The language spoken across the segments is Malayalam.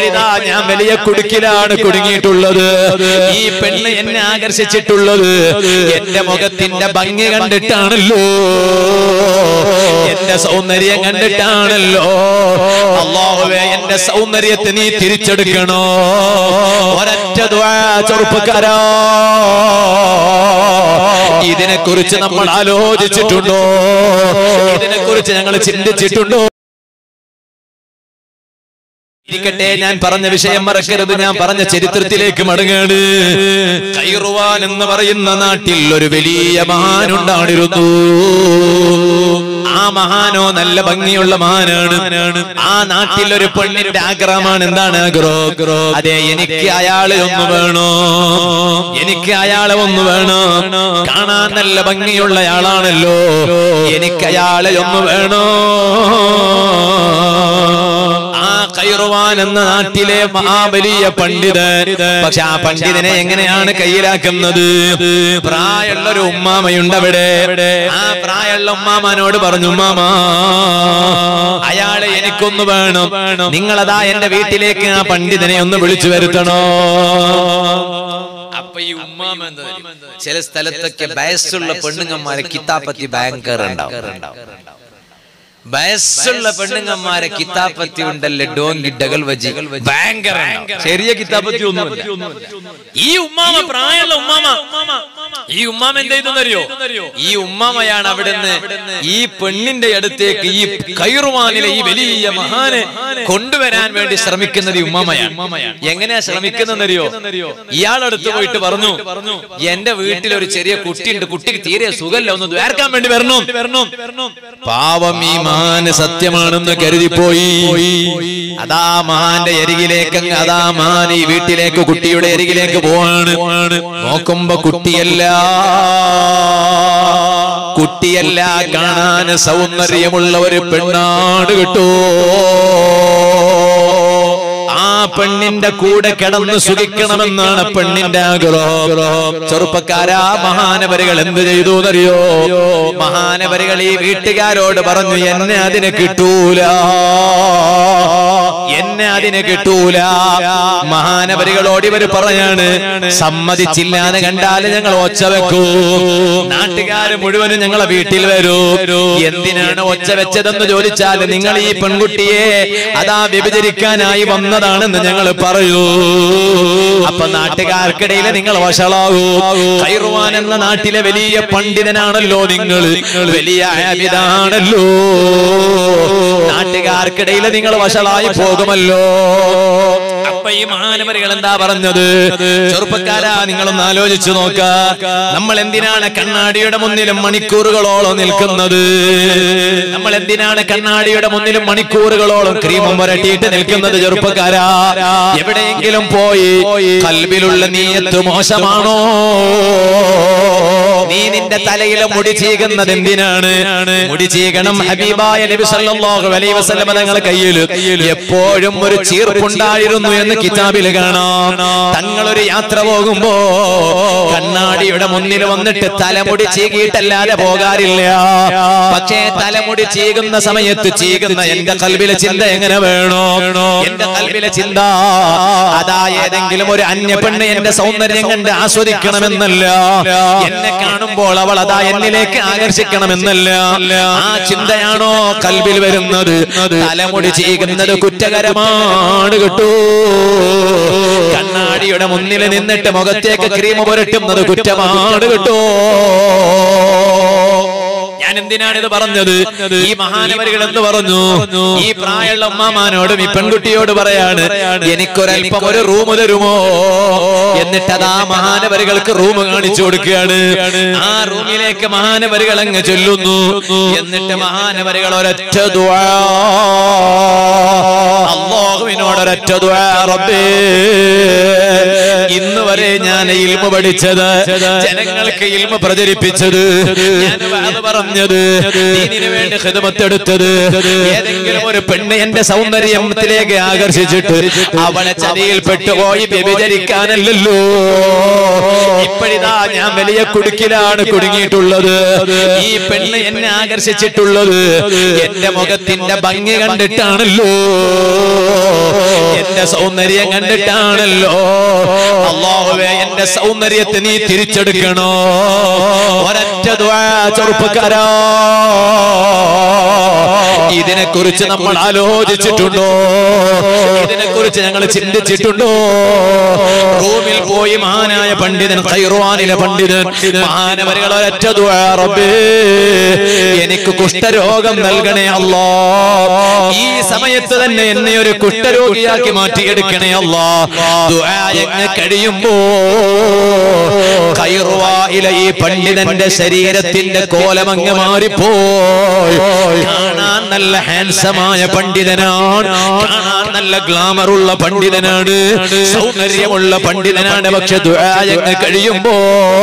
ഇതാ ഞാൻ വലിയ കുടുക്കിലാണ് കുടുങ്ങിയിട്ടുള്ളത് ഈ പെണ്ണ് എന്നെ ആകർഷിച്ചിട്ടുള്ളത് എന്റെ മുഖത്തിന്റെ ഭംഗി കണ്ടിട്ടാണല്ലോ എന്റെ സൗന്ദര്യം കണ്ടിട്ടാണല്ലോ അള്ളാഹുവേ എന്റെ സൗന്ദര്യത്തെ നീ തിരിച്ചെടുക്കണോ ഒരൊറ്റ ദുആ ചെറുപ്പക്കാരാ ഇതിനെ കുറിച്ച് നമ്മൾ ആലോചിച്ചിട്ടുണ്ടോ ഇതിനെ കുറിച്ച് ഞങ്ങൾ ചിന്തിച്ചിട്ടുണ്ടോ ഇരിക്കട്ടെ ഞാൻ പറഞ്ഞ വിഷയം മറക്കരുത് ഞാൻ പറഞ്ഞ ചരിത്രത്തിലേക്ക് മടങ്ങാണ് കൈറുവാൻ എന്ന് പറയുന്ന നാട്ടിൽ ഒരു വലിയ മഹാനുണ്ടായിരുന്നു ആ മഹാനോ നല്ല ഭംഗിയുള്ള മഹാനാണ് ആ നാട്ടിൽ ഒരു പെണ്ണിന്റെ ആഗ്രഹമാണ് എന്താണ് ആഗ്രഹം അതെ എനിക്ക് അയാളെ ഒന്ന് വേണോ എനിക്ക് അയാളെ ഒന്ന് വേണോ കാണാൻ നല്ല ഭംഗിയുള്ള ആളാണല്ലോ എനിക്ക് അയാളെ ഒന്ന് വേണോ ആ കൈറുവാൻ എന്ന നാട്ടിലെ മഹാബലിയ പണ്ഡിതൻ പക്ഷെ ആ പണ്ഡിതനെ എങ്ങനെയാണ് കയ്യിലാക്കുന്നത് പ്രായമുള്ള ഒരു ഉമ്മാമയുണ്ട് അവിടെ ആ പ്രായമുള്ള ഉമ്മാമാനോട് പറഞ്ഞു ഉമ്മാമ അയാളെ എനിക്കൊന്ന് വേണം നിങ്ങളതാ എന്റെ വീട്ടിലേക്ക് ആ പണ്ഡിതനെ ഒന്ന് വിളിച്ചു വരുത്തണോ അപ്പൊ ഈ ഉമ്മാമ എന്താ അറിയോ? ചില സ്ഥലത്തൊക്കെ വയസ്സുള്ള പെണ്ണുങ്ങന്മാരെ കിതാപ്പത്തി ഭയങ്കര ഉണ്ടാവും വയസ്സുള്ള പെണ്ണുങ്ങന്മാരെ കിതാപ്പത്തി ഉണ്ടല്ലേ ഡോങ്കി ഡഗൽ വജി ഭയങ്കര ഉണ്ടാവും. ചെറിയ കിതാപ്പത്തി ഒന്നും ഈ ഉമ്മാമ പ്രായമുള്ള ഉമ്മാമ ഈ ഉമ്മാമ എന്ത് ചെയ്തെന്നറിയോ ഈ ഉമ്മാമയാണ് അവിടുന്ന് ഈ പെണ്ണിന്റെ അടുത്തേക്ക് ഈ കൈറുവാനിലെ ഈ വലിയ മഹാനെ കൊണ്ടുവരാൻ വേണ്ടി ശ്രമിക്കുന്നത് ഈ ഉമ്മാമയാണ് എങ്ങനെയാ ശ്രമിക്കുന്നറിയോ ഇയാളടുത്ത് പോയിട്ട് പറഞ്ഞു എന്റെ വീട്ടിൽ ഒരു ചെറിയ കുട്ടിയുണ്ട് കുട്ടിക്ക് തീരെ സുഖമില്ല ഒന്ന് ദ്വാരക്കാൻ വേണ്ടി വരണം വരണം പാവം ഈ മഹാന് സത്യമാണെന്ന് കരുതിപ്പോയി അതാ മഹാന്റെ അരികിലേക്ക് അങ്ങ് അതാ മഹാൻ ഈ വീട്ടിലേക്ക് കുട്ടിയുടെ അരികിലേക്ക് പോവാണ് നോക്കുമ്പോ കുട്ടിയല്ല കുട്ടിയല്ല കാണാൻ സൗന്ദര്യമുള്ള ഒരു പെണ്ണാട് കിട്ടൂ ആ പെണ്ണിന്റെ കൂടെ കിടന്ന് സുഖിക്കണമെന്നാണ് പെണ്ണിന്റെ ആഗ്രഹം ചെറുപ്പക്കാരാ മഹാനവരികൾ എന്ത് ചെയ്തു എന്നറിയോ മഹാനവരികൾ ഈ വീട്ടുകാരോട് പറഞ്ഞു എന്നെ അതിന് കിട്ടൂല എന്നെ അതിന് കിട്ടൂല മഹാനവരികളോട് ഇവര് പറയാണ് സമ്മതിച്ചില്ലാന്ന് കണ്ടാല് ഞങ്ങൾ ഒച്ച വെക്കൂ നാട്ടുകാര് മുഴുവനും ഞങ്ങളെ വീട്ടിൽ വരൂ എന്തിനാണ് ഒച്ച വെച്ചതെന്ന് ചോദിച്ചാൽ നിങ്ങൾ ഈ പെൺകുട്ടിയെ അതാ വ്യഭിചരിക്കാനായി വന്നതാണെന്ന് ഞങ്ങൾ പറയൂ അപ്പൊ നാട്ടുകാർക്കിടയിൽ നിങ്ങൾ വഷളാകൂ കൈറുവാൻ എന്ന നാട്ടിലെ വലിയ പണ്ഡിതനാണല്ലോ നിങ്ങൾ വലിയ ആബിദാണല്ലോ നാട്ടുകാർക്കിടയിൽ നിങ്ങൾ വഷളായി പോകുമല്ലോ അപ്പൊ ഈ മഹാനവരികൾ എന്താ പറഞ്ഞത് ചെറുപ്പക്കാരാ നിങ്ങളൊന്ന് ആലോചിച്ചു നോക്ക നമ്മൾ എന്തിനാണ് കണ്ണാടിയുടെ മുന്നിലും മണിക്കൂറുകളോളം നിൽക്കുന്നത് നമ്മൾ എന്തിനാണ് കണ്ണാടിയുടെ മുന്നിലും മണിക്കൂറുകളോളം ക്രീമും പുരട്ടിയിട്ട് നിൽക്കുന്നത് ചെറുപ്പക്കാരാ എവിടെയെങ്കിലും പോയി കൽബിലുള്ള നീയത്ത് മോശമാണോ നീ നിന്റെ തലയിലെ മുടി ചീകുന്നത് എന്തിനാണ് മുടി ചീകണം ഹബീബായ നബി സല്ലല്ലാഹു അലൈഹി വസല്ലമ തങ്ങളുടെ കയ്യിൽ എപ്പോഴും ഒരു ചീർപ്പുണ്ടായിരുന്നു എന്ന് കിതാബിൽ കാണാം തങ്ങൾ ഒരു യാത്ര പോകുമ്പോ കണ്ണാടിയുടെ മുന്നിൽ വന്നിട്ട് തലമുടി ചീകിയിട്ടല്ലാതെ പോകാറില്ല പക്ഷേ തലമുടി ചീകുന്ന സമയത്ത് ചീകുന്ന എന്റെ കൽബിലെ ചിന്ത എങ്ങനെ വേണോ എന്റെ കൽബിലെ ചിന്ത അതാ ഏതെങ്കിലും ഒരു അന്യ പെണ്ണ് എന്റെ സൗന്ദര്യം കണ്ട് ആസ്വദിക്കണമെന്നല്ല എന്നെ കാണുമ്പോൾ അവൾ അതാ എന്നിലേക്ക് ആകർഷിക്കണമെന്നല്ല ആ ചിന്തയാണോ കൽബിൽ വരുന്നത് തലമുടി ചെയ്യുന്നത് കുറ്റകരമാണ് കേട്ടോ കണ്ണാടിയുടെ മുന്നിൽ നിന്നിട്ട് മുഖത്തേക്ക് ക്രീം പുരട്ടുന്നത് കുറ്റമാണ് കേട്ടോ ഞാൻ എന്തിനാണ് ഇത് പറഞ്ഞത് ഈ മഹാനവരികൾ എന്ന് പറഞ്ഞു ഈ പ്രായമുള്ള ഉമ്മാമാനോടും ഈ പെൺകുട്ടിയോട് പറയാണ് എനിക്കൊരൽപ്പം ഒരു റൂം തരുമോ എന്നിട്ട് അതാ മഹാനവരികൾക്ക് റൂം കാണിച്ചു കൊടുക്കുകയാണ് ആ റൂമിലേക്ക് മഹാനവരികൾ അങ്ങ് ചൊല്ലുന്നു എന്നിട്ട് മഹാനവരികൾ ഒരൊറ്റ ദുആ അള്ളാഹുവിനോട് ഒരൊറ്റ ദുആ റബ്ബേ ഇന്ന് വരെ ഞാൻ ഇൽമ പഠിച്ചത് ജനങ്ങൾക്ക് ഇൽമ പ്രചരിപ്പിച്ചത് ഞാൻ വാത് പറഞ്ഞ പറഞ്ഞത് ദീനിന് വേണ്ടി ഹിതമത്തെടുത്തത് ഏതെങ്കിലും ഒരു പെണ്ണ് എന്റെ സൗന്ദര്യത്തിലേക്ക് ആകർഷിച്ചിട്ട് അവളെ ചതിയിൽപ്പെട്ടു പോയി വ്യഭിചരിക്കാനല്ലല്ലോ ഇപ്പോഴിതാ ഞാൻ വലിയ കുടുക്കിലാണ് കുടുങ്ങിയിട്ടുള്ളത് ഈ പെണ്ണ് എന്നെ ആകർഷിച്ചിട്ടുള്ളത് എന്റെ മുഖത്തിന്റെ ഭംഗി കണ്ടിട്ടാണല്ലോ എന്റെ സൗന്ദര്യം കണ്ടിട്ടാണല്ലോ അള്ളാഹുവേ എന്റെ സൗന്ദര്യത്തെ നീ തിരിച്ചെടുക്കണോ ഒരൊറ്റ ദുആ ചെറുപ്പക്കാരാ ഇതിനെ കുറിച്ച് നമ്മൾ ആലോചിച്ചിട്ടുണ്ടോ ഇതിനെ കുറിച്ച് ഞങ്ങൾ ചിന്തിച്ചിട്ടുണ്ടോ റൂമിൽ പോയി മഹാനായ പണ്ഡിതൻ ഖൈർവാനിലെ പണ്ഡിതൻ മഹാനവരുകൾ ഒരൊറ്റ ദുആ റബ്ബേ എനിക്ക് കുഷ്ഠരോഗം നൽകണേ അല്ലാ ഈ സമയത്ത് തന്നെ എന്നെ ഒരു കുഷ്ഠരോഗിയാക്കി മാറ്റിയെടുക്കണേ അല്ലാ ദുആ എങ്ങ് കഴിയുമ്പോ ഖൈർവായിലെ ഈ പണ്ഡിതന്റെ ശരീരത്തിന്റെ കോലമങ്ങ് മാറിപ്പോയി കാണാൻ നല്ല ഹാൻസമായ പണ്ഡിതനാണ് കാണാൻ നല്ല ഗ്ലാമർ ഉള്ള പണ്ഡിതനാണ് സൗന്ദര്യമുള്ള പണ്ഡിതനാണ് പക്ഷെ ദുആയങ്ങ് കഴിയുമ്പോ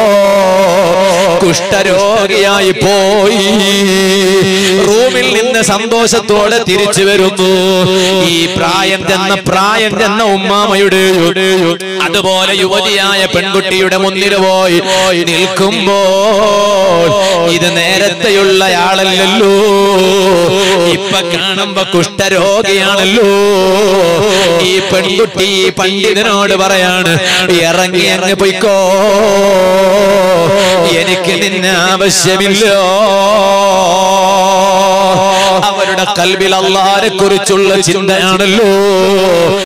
കുഷ്ഠരോഗിയായി പോയി റൂമിൽ നിന്ന് സന്തോഷത്തോടെ തിരിച്ചു വരുന്നു ഈ പ്രായം ചെന്ന പ്രായം ചെന്ന ഉമ്മാമയുടെ അതുപോലെ യുവതിയായ പെൺകുട്ടിയുടെ മുന്നിൽ പോയി നിൽക്കുമ്പോൾ ഇത് നേരത്തെയുള്ള ആളല്ലല്ലോ ഇപ്പൊ കാണുമ്പോ കുഷ്ഠരോഗിയാണല്ലോ ഈ പെൺകുട്ടി ഈ പണ്ഡിതനോട് പറയാണ് ഇറങ്ങി അങ്ങ് പൊയ്ക്കോ എനിക്ക് നിന്നെ ആവശ്യമില്ല അവരുടെ കൽവിൽ അള്ളാരെ കുറിച്ചുള്ള ചിന്തയാണല്ലോ